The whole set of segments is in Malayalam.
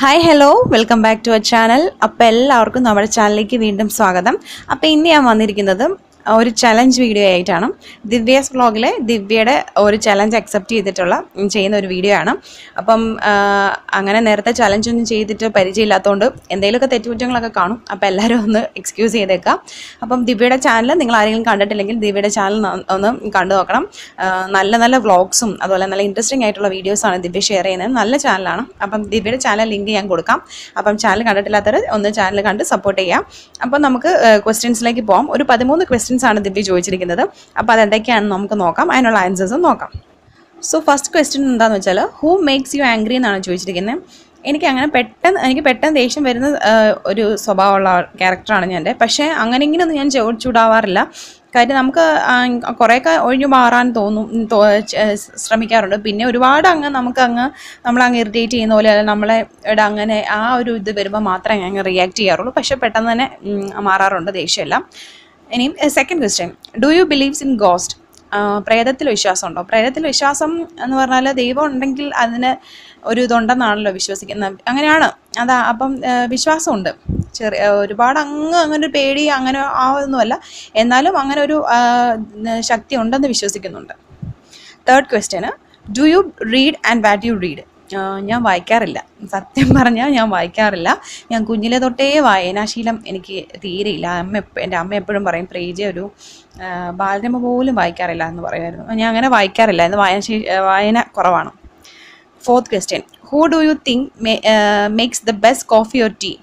hi hello welcome back to our channel അപ്പോൾ എല്ലാവർക്കും നമ്മുടെ ചാനലിലേക്ക് വീണ്ടും സ്വാഗതം അപ്പോൾ ഇന്ന് ഞാൻ വന്നിരിക്കുന്നത് ഒരു ചലഞ്ച് വീഡിയോ ആയിട്ടാണ് ദിവ്യാസ് വ്ളോഗിലെ ദിവ്യയുടെ ഒരു ചലഞ്ച് അക്സെപ്റ്റ് ചെയ്തിട്ടുള്ള ഉം, ചെയ്യുന്ന ഒരു വീഡിയോ ആണ് അപ്പം ആ, അങ്ങനെ നേരത്തെ ചലഞ്ച് ഒന്നും ചെയ്തിട്ട് പരിചയമില്ലാത്തതുകൊണ്ട് എന്തെങ്കിലുമൊക്കെ തെറ്റുകുറ്റങ്ങളൊക്കെ കാണും അപ്പോൾ എല്ലാവരും ഒന്ന് എക്സ്ക്യൂസ് ചെയ്തേക്കാം അപ്പം ദിവ്യയുടെ ചാനൽ നിങ്ങൾ ആരെങ്കിലും കണ്ടിട്ടില്ലെങ്കിൽ ദിവ്യയുടെ ചാനൽ ഒന്ന് കണ്ടു നോക്കണം ആ, നല്ല നല്ല വ്ളോഗ്സും അതുപോലെ നല്ല ഇൻട്രസ്റ്റിംഗ് ആയിട്ടുള്ള വീഡിയോസാണ് ദിവ്യ ഷെയർ ചെയ്യുന്നത് നല്ല ചാനലാണ് അപ്പം ദിവ്യയുടെ ചാനൽ ലിങ്ക് ഞാൻ കൊടുക്കാം അപ്പം ചാനൽ കണ്ടിട്ടില്ലാത്തവർ ഒന്ന് ചാനൽ കണ്ട് സപ്പോർട്ട് ചെയ്യാം അപ്പം നമുക്ക് ക്വസ്റ്റ്യൻസിലേക്ക് പോകാം ഒരു പതിമൂന്ന് ക്വസ്റ്റ്യൻസ് ആണ് ദിവ്യ ചോദിച്ചിരിക്കുന്നത് അപ്പോൾ അതെന്തൊക്കെയാണെന്ന് നമുക്ക് നോക്കാം അതിനുള്ള ആൻസേഴ്സും നോക്കാം സോ ഫസ്റ്റ് ക്വസ്റ്റ്യൻ എന്താണെന്ന് വെച്ചാൽ ഹൂ മേക്സ് യു ആംഗ്രി എന്നാണ് ചോദിച്ചിരിക്കുന്നത് എനിക്ക് അങ്ങനെ പെട്ടെന്ന് എനിക്ക് പെട്ടെന്ന് ദേഷ്യം വരുന്ന ആ, ഒരു സ്വഭാവമുള്ള ക്യാരക്ടറാണ് ഞാൻ എൻ്റെ പക്ഷേ അങ്ങനെ ഇങ്ങനെയൊന്നും ഞാൻ ചൂ- ചൂടാവാറില്ല കാര്യം നമുക്ക് ആ, കുറേയൊക്കെ ഒഴിഞ്ഞു മാറാൻ തോന്നും ഉം, തോ- ച- ശ്രമിക്കാറുണ്ട് പിന്നെ ഒരുപാട് അങ്ങ് നമുക്ക് അങ്ങ് നമ്മളങ്ങ് ഇറിറ്റേറ്റ് ചെയ്യുന്ന പോലെ അല്ലെങ്കിൽ നമ്മളെ ഇവിടെ അങ്ങനെ ആ ഒരു ഇത് വരുമ്പോൾ മാത്രമേ ഞാൻ അങ്ങ് റിയാക്ട് ചെയ്യാറുള്ളൂ പക്ഷേ പെട്ടെന്ന് തന്നെ ഉം, മാറാറുണ്ട് ദേഷ്യമെല്ലാം ഇനിയും second question do you believes in ghost പ്രേതത്തിൽ വിശ്വാസമുണ്ടോ പ്രേതത്തിൽ വിശ്വാസം എന്ന് പറഞ്ഞാൽ ദൈവം ഉണ്ടെങ്കിൽ അതിന് ഒരു ഇതുണ്ടെന്നാണല്ലോ വിശ്വസിക്കുന്നത് അങ്ങനെയാണ് അതാ അപ്പം ആ, വിശ്വാസമുണ്ട് ചെറിയ ഒരുപാട് അങ്ങ് അങ്ങനെ ഒരു പേടി അങ്ങനെ ആ ഒന്നുമല്ല എന്നാലും അങ്ങനെ ഒരു ആ, ശക്തി ഉണ്ടെന്ന് വിശ്വസിക്കുന്നുണ്ട് തേർഡ് ക്വസ്റ്റ്യന് do you read and what you read ഞാൻ വായിക്കാറില്ല സത്യം പറഞ്ഞാൽ ഞാൻ വായിക്കാറില്ല ഞാൻ കുഞ്ഞിലെ തൊട്ടേ വായനാശീലം എനിക്ക് തീരെയില്ല അമ്മ എപ്പ- എൻ്റെ അമ്മ എപ്പോഴും പറയും പ്രീജ ഒരു ആ, ബാലരമ പോലും വായിക്കാറില്ല എന്ന് പറയുമായിരുന്നു ഞാൻ അങ്ങനെ വായിക്കാറില്ല എന്ന് വായന വായന കുറവാണ് fourth question who do you think makes the best coffee or tea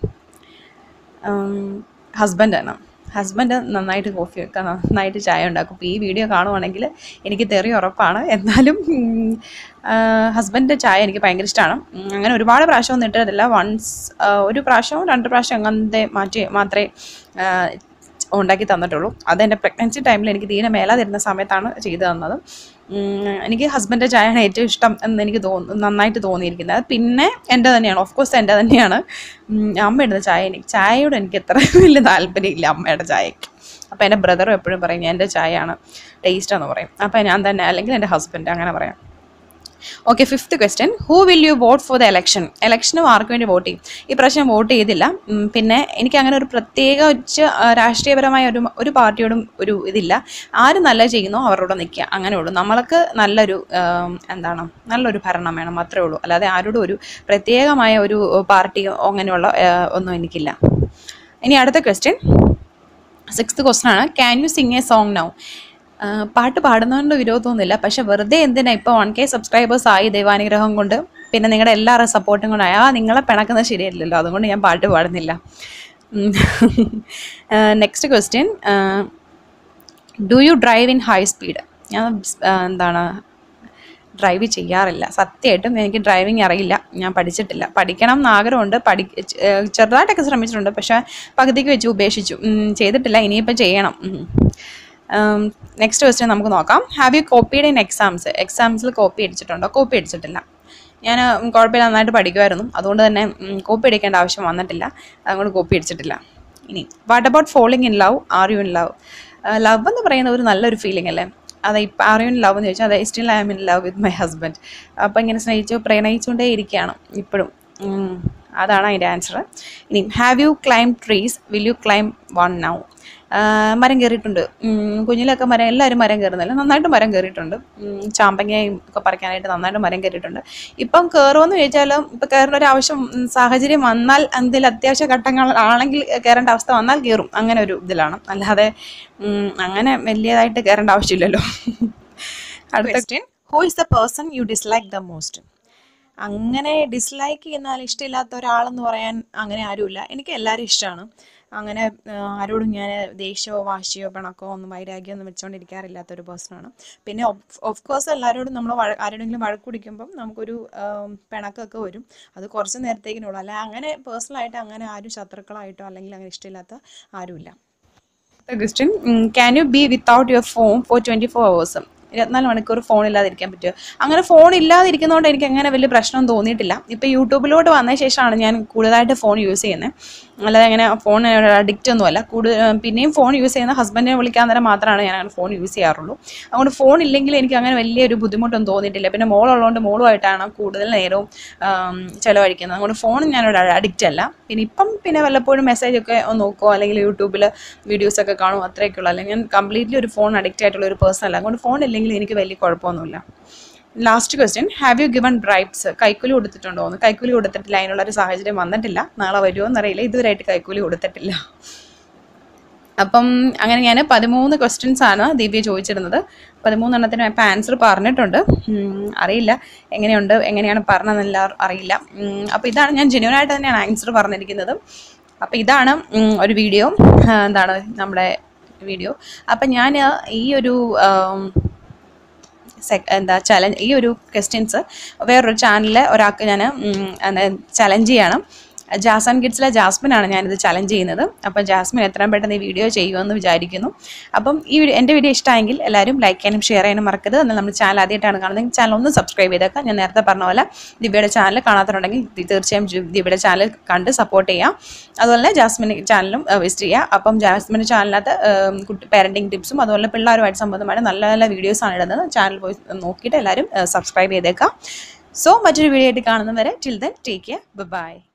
ഹസ്ബൻഡാണ് ഹസ്ബൻഡ് നന്നായിട്ട് കോഫി ഒക്കെ നന്നായിട്ട് ചായ ഉണ്ടാക്കും അപ്പോൾ ഈ വീഡിയോ കാണുവാണെങ്കിൽ എനിക്ക് തെറി ഉറപ്പാണ് എന്നാലും ഹസ്ബൻഡിൻ്റെ ചായ എനിക്ക് ഭയങ്കര ഇഷ്ടമാണ് ഉം, അങ്ങനെ ഒരുപാട് പ്രാവശ്യം ഒന്നും ഇട്ടതില്ല വൺസ് ഒരു പ്രാവശ്യവും രണ്ട് പ്രാവശ്യം അങ്ങനത്തെ മാറ്റി മാത്രമേ ആ, ഉണ്ടാക്കി തന്നിട്ടുള്ളൂ അതെൻ്റെ പ്രഗ്നൻസി ടൈമിൽ എനിക്ക് തീരെ മേലാതിരുന്ന സമയത്താണ് ചെയ്തു തന്നത് ഉം, എനിക്ക് ഹസ്ബൻഡിൻ്റെ ചായയാണ് ഏറ്റവും ഇഷ്ടം എന്ന് എനിക്ക് തോന്നു നന്നായിട്ട് തോന്നിയിരിക്കുന്നത് അത് പിന്നെ എൻ്റെ തന്നെയാണ് ഓഫ് കോഴ്സ് എൻ്റെ തന്നെയാണ് ഉം, അമ്മ ഇടുന്ന ചായ എനിക്ക് ചായയോട് എനിക്ക് എത്ര വലിയ താല്പര്യമില്ല അമ്മയുടെ ചായക്ക് അപ്പോൾ എൻ്റെ ബ്രദറും എപ്പോഴും പറയും എൻ്റെ ചായയാണ് ടേസ്റ്റ് എന്ന് പറയും അപ്പോൾ ഞാൻ തന്നെ അല്ലെങ്കിൽ എൻ്റെ ഹസ്ബൻഡ് അങ്ങനെ പറയാം okay fifth question who will you vote for the election എലക്ഷനും ആർക്ക് വേണ്ടി വോട്ട് ചെയ്യും ഈ പ്രാവശ്യം വോട്ട് ചെയ്തില്ല ഉം, പിന്നെ എനിക്ക് അങ്ങനെ ഒരു പ്രത്യേക ഉച്ച ആ, രാഷ്ട്രീയപരമായ ഒരു ഒരു പാർട്ടിയോടും ഒരു ഇതില്ല ആര് നല്ല ചെയ്യുന്നോ അവരോട് നിൽക്കുക അങ്ങനെ ഉള്ളൂ നമ്മൾക്ക് നല്ലൊരു ആം, എന്താണ് നല്ലൊരു ഭരണം വേണം അത്രേ ഉള്ളൂ അല്ലാതെ ആരോടും ഒരു പ്രത്യേകമായ ഒരു പാർട്ടിയോ അങ്ങനെയുള്ള ആ, ഒന്നും എനിക്കില്ല ഇനി അടുത്ത ക്വസ്റ്റ്യൻ സിക്സ്ത് ക്വസ്റ്റൻ ആണ് can you sing a song now പാട്ട് പാടുന്നതുകൊണ്ട് വിരോധമൊന്നുമില്ല പക്ഷെ വെറുതെ എന്തിനാ ഇപ്പോൾ വൺ കെ സബ്സ്ക്രൈബേഴ്സ് ആയി ദൈവാനുഗ്രഹം കൊണ്ട് പിന്നെ നിങ്ങളുടെ എല്ലാവരുടെ സപ്പോർട്ടും കൊണ്ടായി ആ നിങ്ങളെ പിണക്കുന്നത് ശരിയല്ലല്ലോ അതുകൊണ്ട് ഞാൻ പാട്ട് പാടുന്നില്ല next question do you drive in high speed ഞാൻ ആ, എന്താണ് ഡ്രൈവ് ചെയ്യാറില്ല സത്യമായിട്ടും എനിക്ക് ഡ്രൈവിംഗ് അറിയില്ല ഞാൻ പഠിച്ചിട്ടില്ല പഠിക്കണം എന്ന് ആഗ്രഹമുണ്ട് പഠി ചെ- ചെറുതായിട്ടൊക്കെ ശ്രമിച്ചിട്ടുണ്ട് പക്ഷേ പകുതിക്ക് വെച്ച് ഉപേക്ഷിച്ചു ഉം, ചെയ്തിട്ടില്ല ഇനിയിപ്പോൾ ചെയ്യണം നെക്സ്റ്റ് ക്വസ്റ്റ്യൻ നമുക്ക് നോക്കാം have you copied in exams എക്സാംസിൽ കോപ്പി അടിച്ചിട്ടുണ്ടോ കോപ്പി അടിച്ചിട്ടില്ല ഞാൻ ഉം, കുഴപ്പമില്ല നന്നായിട്ട് പഠിക്കുമായിരുന്നു അതുകൊണ്ട് തന്നെ കോപ്പി അടിക്കേണ്ട ആവശ്യം വന്നിട്ടില്ല അതുകൊണ്ട് കോപ്പി അടിച്ചിട്ടില്ല ഇനി what about falling in love are you in love love എന്ന് പറയുന്ന ഒരു നല്ലൊരു ഫീലിംഗ് അല്ലേ അതെ ഇപ്പം ആർ യു ഇൻ ലവ് എന്ന് ചോദിച്ചാൽ അതെ still I am in love with my husband അപ്പോൾ ഇങ്ങനെ സ്നേഹിച്ചു പ്രണയിച്ചുകൊണ്ടേ ഇരിക്കുകയാണ് ഇപ്പോഴും ഉം, അതാണ് അതിൻ്റെ ആൻസർ ഇനി have you climb trees will you climb one now മരം കയറിയിട്ടുണ്ട് ഉം, കുഞ്ഞിലൊക്കെ മരം എല്ലാവരും മരം കയറുന്നില്ല നന്നായിട്ട് മരം കയറിയിട്ടുണ്ട് ഉം, ചാമ്പങ്ങയും ഒക്കെ പറിക്കാനായിട്ട് നന്നായിട്ട് മരം കയറിയിട്ടുണ്ട് ഇപ്പം കയറുമെന്ന് ചോദിച്ചാലും ഇപ്പം കയറേണ്ട ഒരു ആവശ്യം ഉം, സാഹചര്യം വന്നാൽ എന്തെങ്കിലും അത്യാവശ്യ ഘട്ടങ്ങൾ ആണെങ്കിൽ കയറേണ്ട അവസ്ഥ വന്നാൽ കയറും അങ്ങനെ ഒരു ഇതിലാണ് അല്ലാതെ ഉം, അങ്ങനെ വലിയതായിട്ട് കയറേണ്ട ആവശ്യമില്ലല്ലോ അടുത്ത question who is the person you dislike the most അങ്ങനെ ഡിസ്ലൈക്ക് ചെയ്യുന്നാൽ ഇഷ്ടമില്ലാത്ത ഒരാളെന്ന് പറയാൻ അങ്ങനെ ആരുമില്ല എനിക്ക് എല്ലാവരും ഇഷ്ടമാണ് അങ്ങനെ ആ, ആരോടും ഞാൻ ദേഷ്യമോ വാശിയോ പിണക്കോ ഒന്നും വൈരാഗ്യമോ ഒന്നും വെച്ചുകൊണ്ടിരിക്കാറില്ലാത്ത ഒരു പേഴ്സണാണ് പിന്നെ ഓഫ് കോഴ്സ് എല്ലാവരോടും നമ്മൾ വഴ ആരോടെങ്കിലും വഴക്ക് കുടിക്കുമ്പം നമുക്കൊരു ആം, പിണക്കമൊക്കെ വരും അത് കുറച്ച് നേരത്തേക്കിനുള്ളൂ അല്ല അങ്ങനെ പേഴ്സണലായിട്ട് അങ്ങനെ ആരും ശത്രുക്കളായിട്ടോ അല്ലെങ്കിൽ അങ്ങനെ ഇഷ്ടമില്ലാത്ത ആരുമില്ല question can you be without your phone for twenty four hours ഇരുപത്തിനാല് മണിക്കൂർ ഫോൺ ഇല്ലാതിരിക്കാൻ പറ്റുമോ അങ്ങനെ ഫോൺ ഇല്ലാതിരിക്കുന്നതുകൊണ്ട് എനിക്ക് അങ്ങനെ വലിയ പ്രശ്നം തോന്നിയിട്ടില്ല ഇപ്പോൾ യൂട്യൂബിലോട്ട് വന്ന ശേഷമാണ് ഞാൻ കൂടുതലായിട്ട് ഫോൺ യൂസ് ചെയ്യുന്നത് അല്ലാതെ അങ്ങനെ ഫോൺ അഡിക്റ്റ് ഒന്നുമല്ല കൂടുതൽ പിന്നെയും ഫോൺ യൂസ് ചെയ്യുന്ന ഹസ്ബൻഡിനെ വിളിക്കാൻ നേരം മാത്രമാണ് ഞാൻ അങ്ങനെ ഫോൺ യൂസ് ചെയ്യാറുള്ളൂ അതുകൊണ്ട് ഫോൺ ഇല്ലെങ്കിൽ എനിക്ക് അങ്ങനെ വലിയൊരു ബുദ്ധിമുട്ടൊന്നും തോന്നിയിട്ടില്ല പിന്നെ മോളുള്ളതുകൊണ്ട് മോളുമായിട്ടാണ് കൂടുതൽ നേരവും ആം, ചിലവഴിക്കുന്നത് അതുകൊണ്ട് ഫോൺ ഞാനൊരു അഡിക്റ്റ് അല്ല പിന്നെ ഇപ്പം പിന്നെ വല്ലപ്പോഴും മെസ്സേജ് ഒക്കെ ഒന്ന് നോക്കുമോ അല്ലെങ്കിൽ യൂട്യൂബിൽ വീഡിയോസ് ഒക്കെ കാണുമോ അത്രയൊക്കെ ഉള്ളൂ അല്ലെങ്കിൽ ഞാൻ കംപ്ലീറ്റ്ലി ഒരു ഫോൺ അഡിക്റ്റ് ആയിട്ടുള്ള ഒരു പേഴ്സൺ അല്ല അതുകൊണ്ട് ഫോൺ ഇല്ലെങ്കിൽ എനിക്ക് വലിയ കുഴപ്പമൊന്നുമില്ല last question have you given bribes കൈക്കൂലി കൊടുത്തിട്ടുണ്ടോ എന്ന് കൈക്കൂലി കൊടുത്തിട്ടില്ല അതിനുള്ള ഒരു സാഹചര്യം വന്നിട്ടില്ല നാളെ വരുമോ എന്നറിയില്ല ഇതുവരെയായിട്ട് കൈക്കൂലി കൊടുത്തിട്ടില്ല അപ്പം അങ്ങനെ ഞാൻ പതിമൂന്ന് ക്വസ്റ്റ്യൻസ് ആണ് ദിവ്യ ചോദിച്ചിരുന്നത് പതിമൂന്നെണ്ണത്തിന് ഇപ്പം ആൻസർ പറഞ്ഞിട്ടുണ്ട് ഉം, അറിയില്ല എങ്ങനെയുണ്ട് എങ്ങനെയാണ് പറഞ്ഞതെന്നില്ല അറിയില്ല ഉം, അപ്പോൾ ഇതാണ് ഞാൻ ജെന്യൂൻ ആയിട്ട് തന്നെയാണ് ആൻസർ പറഞ്ഞിരിക്കുന്നത് അപ്പോൾ ഇതാണ് ഉം, ഒരു വീഡിയോ എന്താണ് നമ്മുടെ വീഡിയോ അപ്പം ഞാൻ ഈ ഒരു ആം, സെ- എന്താ ചലഞ്ച് ഈ ഒരു ക്വസ്റ്റ്യൻസ് വേറൊരു ചാനലിൽ ഒരാൾക്ക് ഞാൻ ചലഞ്ച് ചെയ്യണം ജാസൻ കിഡ്സിലെ ജാസ്മിനാണ് ഞാനിത് ചലഞ്ച് ചെയ്യുന്നത് അപ്പം ജാസ്മിൻ എത്രയും പെട്ടെന്ന് ഈ വീഡിയോ ചെയ്യുമെന്ന് വിചാരിക്കുന്നു അപ്പം ഈ വീഡിയോ എൻ്റെ വീഡിയോ ഇഷ്ടമായെങ്കിൽ എല്ലാവരും ലൈക്ക് ചെയ്യാനും ഷെയർ ചെയ്യാനും മറക്കരുത് എന്നാൽ നമ്മുടെ ചാനൽ ആദ്യമായിട്ടാണ് കാണുന്നത് ചാനൽ ഒന്ന് സബ്സ്ക്രൈബ് ചെയ്തേക്കാം ഞാൻ നേരത്തെ പറഞ്ഞ പോലെ ദിവ്യയുടെ ചാനൽ കാണാത്തുണ്ടെങ്കിൽ ദി- തീർച്ചയായും ജി- ദിവ്യയുടെ ചാനൽ കണ്ട് സപ്പോർട്ട് ചെയ്യാം അതുപോലെ തന്നെ ജാസ്മിൻ ചാനലും വിസിറ്റ് ചെയ്യുക അപ്പം ജാസ്മിൻ്റെ ചാനലിനകത്ത് ഉം, കുട്ടി പാരൻറ്റിങ് ടിപ്സും അതുപോലെ പിള്ളേരുമായിട്ട് സംബന്ധമായ നല്ല നല്ല വീഡിയോസാണ് ഇടുന്നത് ചാനൽ പോയി നോക്കിയിട്ട് എല്ലാവരും സബ്സ്ക്രൈബ് ചെയ്തേക്കാം സോ മറ്റൊരു വീഡിയോ ആയിട്ട് കാണുന്നവരെ till then take care by